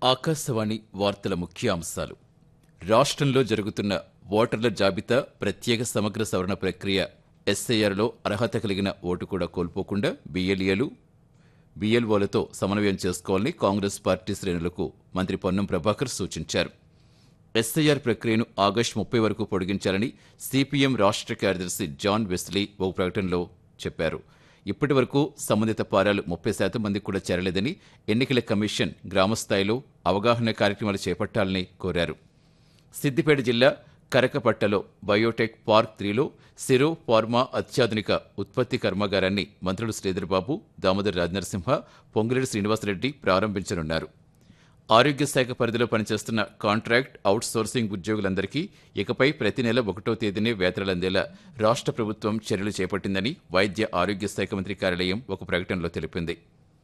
ఆకాశవాణి వార్తల ముఖ్య అంశాలు రాష్ట్రంలో జరుగుతున్న ఓటర్ల జాబితా ప్రత్యేక సమగ్ర సవరణ ప్రక్రియ ఎస్ఐఆర్లో అర్హత కలిగిన ఓటు కూడా కోల్పోకుండా బిఎల్ఏలు బిఎల్ఓలతో సమన్వయం చేసుకోవాలని కాంగ్రెస్ పార్టీ శ్రేణులకు మంత్రి పొన్నం ప్రభాకర్ సూచించారు ఎస్ఐఆర్ ప్రక్రియను ఆగస్టు ముప్పై వరకు పొడిగించాలని సిపిఎం రాష్ట్ర కార్యదర్శి జాన్ వెస్లీ ఒక ప్రకటనలో చెప్పారు ఇప్పటి వరకు సంబంధిత పారాలు ముప్పై శాతం మందికి కూడా చేరలేదని ఎన్నికల కమిషన్ గ్రామస్థాయిలో అవగాహన కార్యక్రమాలు చేపట్టాలని కోరారు సిద్దిపేట జిల్లా కరకపట్టలో బయోటెక్ పార్క్ త్రీలో సిరో ఫార్మా అత్యాధునిక ఉత్పత్తి కర్మాగారాన్ని మంత్రులు శ్రీధర్బాబు దామోదర్ రాజనరసింహ పొంగులేటి శ్రీనివాసరెడ్డి ప్రారంభించనున్నారు ఆరోగ్య శాఖ పరిధిలో పనిచేస్తున్న కాంట్రాక్ట్ అవుట్ సోర్సింగ్ ఉద్యోగులందరికీ ఇకపై ప్రతి నెల ఒకటో తేదీనే వేతనాలు అందేలా రాష్ట్ర ప్రభుత్వం చర్యలు చేపట్టిందని వైద్య ఆరోగ్య శాఖ మంత్రి కార్యాలయం ఒక ప్రకటనలో తెలిపింది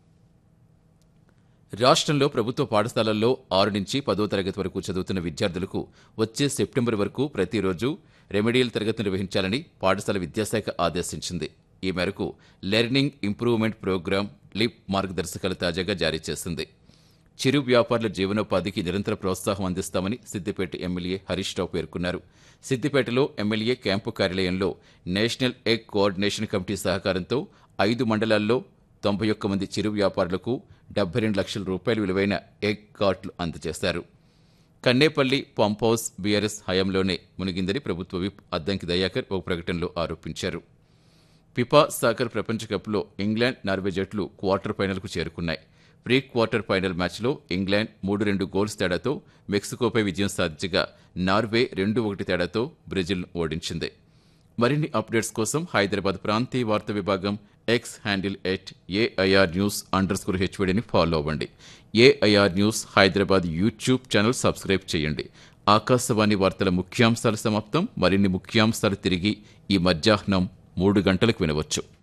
రాష్ట్రంలో ప్రభుత్వ పాఠశాలల్లో ఆరు నుంచి పదో తరగతి వరకు చదువుతున్న విద్యార్థులకు వచ్చే సెప్టెంబర్ వరకు ప్రతిరోజు రెమెడియల్ తరగతి నిర్వహించాలని పాఠశాల విద్యాశాఖ ఆదేశించింది ఈ మేరకు లెర్నింగ్ ఇంప్రూవ్మెంట్ ప్రోగ్రాం లిప్ మార్గదర్శకాలు తాజాగా జారీ చేసింది చిరు వ్యాపారుల జీవనోపాధికి నిరంతర ప్రోత్సాహం అందిస్తామని సిద్దిపేట ఎమ్మెల్యే హరీష్ రావు పేర్కొన్నారు సిద్దిపేటలో ఎమ్మెల్యే క్యాంపు కార్యాలయంలో నేషనల్ ఎగ్ కోఆర్డినేషన్ కమిటీ సహకారంతో ఐదు మండలాల్లో తొంభై ఒక్క మంది చిరు వ్యాపారులకు డెబ్బై రెండు లక్షల రూపాయల విలువైన ఎగ్ కార్ట్లు అందజేశారు కన్నేపల్లి పంప్ హౌస్ బీఆర్ఎస్ హయాంలోనే మునిగిందని ప్రభుత్వ విప్ అద్దంకి దయాకర్ ఒక ప్రకటనలో ఆరోపించారు ఫిఫా సాకర్ ప్రపంచ కప్లో ఇంగ్లాండ్ నార్వే జట్లు క్వార్టర్ ఫైనల్కు చేరుకున్నాయి ప్రీ క్వార్టర్ ఫైనల్ మ్యాచ్లో ఇంగ్లాండ్ మూడు రెండు గోల్స్ తేడాతో మెక్సికోపై విజయం సాధించగా నార్వే రెండు ఒకటి తేడాతో బ్రెజిల్ను ఓడించింది మరిన్ని అప్డేట్స్ కోసం హైదరాబాద్ ప్రాంతీయ వార్తా విభాగం X handle at AIR news underscore హెచ్వడిని ఫాలో అవ్వండి AIR news Hyderabad YouTube channel subscribe చేయండి ఆకాశవాణి వార్తల ముఖ్యాంశాలు సమాప్తం మరిన్ని ముఖ్యాంశాలు తిరిగి ఈ మధ్యాహ్నం మూడు గంటలకు వినవచ్చు